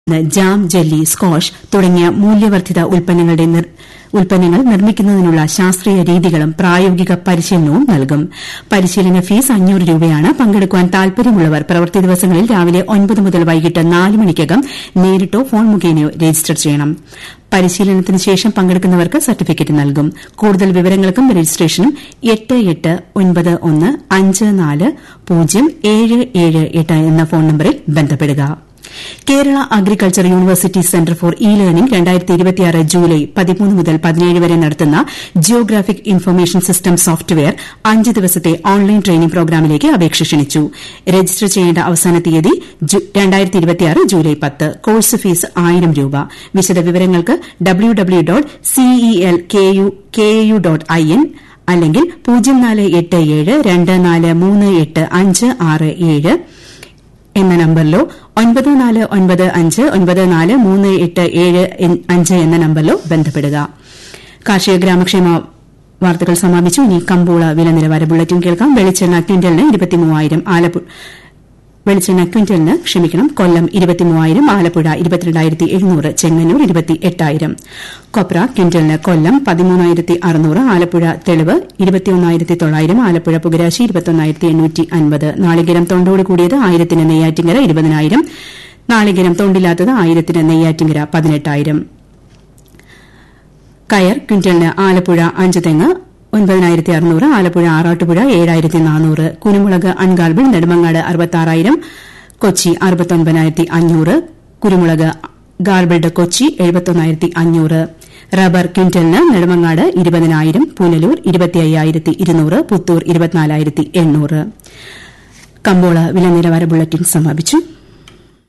jam jelly squash തുടങ്ങിയ മൂല്യവർദ്ധിത ഉൽപ്പന്നങ്ങൾ നിർമ്മിക്കുന്നതിനുള്ള ശാസ്ത്രീയ രീതികളും പ്രായോഗിക പരിശീലനവും നൽകും പരിശീലന ഫീസ് അഞ്ഞൂറ് രൂപയാണ് പങ്കെടുക്കാൻ താൽപര്യമുള്ളവർ പ്രവൃത്തി ദിവസങ്ങളിൽ രാവിലെ ഒൻപത് മുതൽ വൈകിട്ട് നാല് മണിക്കകം നേരിട്ടോ ഫോൺ മുഖേനയോ രജിസ്റ്റർ ചെയ്യണം പരിശീലനത്തിന് ശേഷം പങ്കെടുക്കുന്നവർക്ക് സർട്ടിഫിക്കറ്റ് നൽകും കൂടുതൽ വിവരങ്ങൾക്കും രജിസ്ട്രേഷനും എട്ട് എട്ട് ഒൻപത് ഒന്ന് അഞ്ച് നാല് പൂജ്യം ഏഴ് ഏഴ് എട്ട് എന്ന ഫോൺ നമ്പറിൽ ബന്ധപ്പെടുക Kerala agriculture university centre for e learning July പതിമൂന്ന് മുതൽ പതിനേഴ് വരെ നടത്തുന്ന ജിയോഗ്രാഫിക് ഇൻഫർമേഷൻ സിസ്റ്റം സോഫ്റ്റ്വെയർ അഞ്ച് ദിവസത്തെ ഓൺലൈൻ ട്രെയിനിംഗ് പ്രോഗ്രാമിലേക്ക് അപേക്ഷ ക്ഷണിച്ചു രജിസ്റ്റർ ചെയ്യേണ്ട അവസാന തീയതി ജൂലൈ പത്ത് കോഴ്സ് ഫീസ് ആയിരം രൂപ വിശദവിവരങ്ങൾക്ക് W W dot CEL KU dot I N അല്ലെങ്കിൽ പൂജ്യം നാല് എട്ട് ഏഴ് രണ്ട് നാല് മൂന്ന് എട്ട് അഞ്ച് ആറ് ഏഴ് എന്ന നമ്പറിലോ ഒൻപത് നാല് ഒൻപത് അഞ്ച് ഒൻപത് നാല് മൂന്ന് എട്ട് ഏഴ് അഞ്ച് എന്ന നമ്പറിലോ ബന്ധപ്പെടുക കാർഷിക ഗ്രാമക്ഷേമ വാർത്തകൾ സമാപിച്ചു ഇനി കമ്പോള വില നിലവാര ബുള്ളറ്റിൻ കേൾക്കാം വെളിച്ചെണ്ണ ക്വിന്റലിന് ഇരുപത്തിമൂവായിരം ആലപ്പുഴ വെളിച്ചെണ്ണ ക്വിന്റലിന് ക്ഷമിക്കണം കൊല്ലം ഇരുപത്തിമൂവായിരം ആലപ്പുഴ ഇരുപത്തിരണ്ടായിരത്തി എഴുന്നൂറ് ചെങ്ങന്നൂർ ഇരുപത്തി എട്ടായിരം കൊപ്ര ക്വിന്റലിന് കൊല്ലം പതിമൂന്നായിരത്തി അറുന്നൂറ് ആലപ്പുഴ തെളിവ് ഇരുപത്തിയൊന്നായിരത്തി തൊള്ളായിരം ആലപ്പുഴ പുകരാശി ഇരുപത്തൊന്നായിരത്തി എണ്ണൂറ്റി അൻപത് നാളികേരം തൊണ്ടോട് കൂടിയത് ആയിരത്തിന് നെയ്യാറ്റിങ്കര ഇരുപതിനായിരം നാളികേരം തൊണ്ടില്ലാത്തത് ആയിരത്തിന് നെയ്യാറ്റിങ്കര പതിനെട്ടായിരം കയർ ക്വിന്റലിന് ആലപ്പുഴ അഞ്ച് തെങ്ങ് ഒൻപതിനായിരത്തി അറുന്നൂറ് ആലപ്പുഴ ആറാട്ടുപുഴ ഏഴായിരത്തി നാനൂറ് കുരുമുളക് അൺഗാർബിൾ നെടുമങ്ങാട് അറുപത്താറായിരം കൊച്ചി അറുപത്തൊൻപതിനായിരത്തി അഞ്ഞൂറ് കുരുമുളക് ഗാർബിൾഡ് കൊച്ചി എഴുപത്തൊന്നായിരത്തി അഞ്ഞൂറ് റബ്ബർ ക്വിന്റലിന് നെടുമങ്ങാട് ഇരുപതിനായിരം പുനലൂർ ഇരുപത്തി അയ്യായിരത്തി ഇരുന്നൂറ് പുത്തൂർ ഇരുപത്തിനാലായിരത്തി എണ്ണൂറ് കമ്പോള വില നിലവാര ബുള്ളറ്റിൻ സമാപിച്ചു